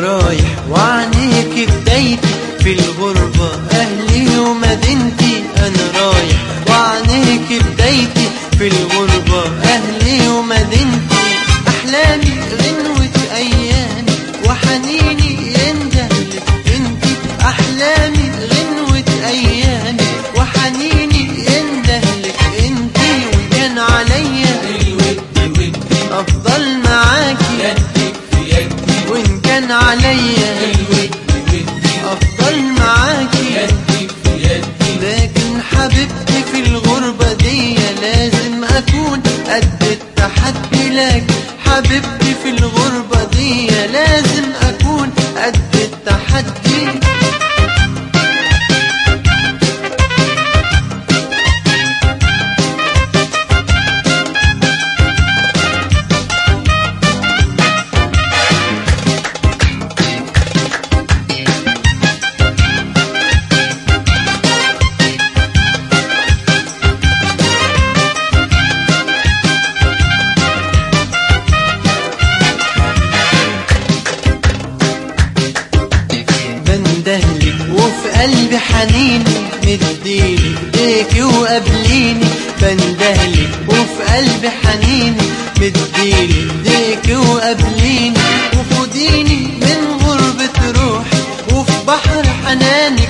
رايح وعنيك بدايتي في الغربة أهلي ومدينتي أنا رايح وعنيك بدايتي في الغربة أهلي ومدينتي أحلامي غنوة أيامي وحنيني يندهلك انتي أحلامي غنوة أيامي وحنيني يندهلك انتي وكان عليا الود ودي أفضل معاكي يدك في يدي وإن كان عليا الود ودي أفضل معاكي يدك في يدي لكن حبيبتي في الغربة دي لازم أكون قد التحدي لكن حبيبتي في الغربة دي لازم أكون قد التحدي بندهلك وفي قلبي حنيني مديلي ايديكي وقابليني بندهلك وفي قلبي حنيني مديلي ايديكي وقابليني وخديني من غربة روحي وفي بحر حناني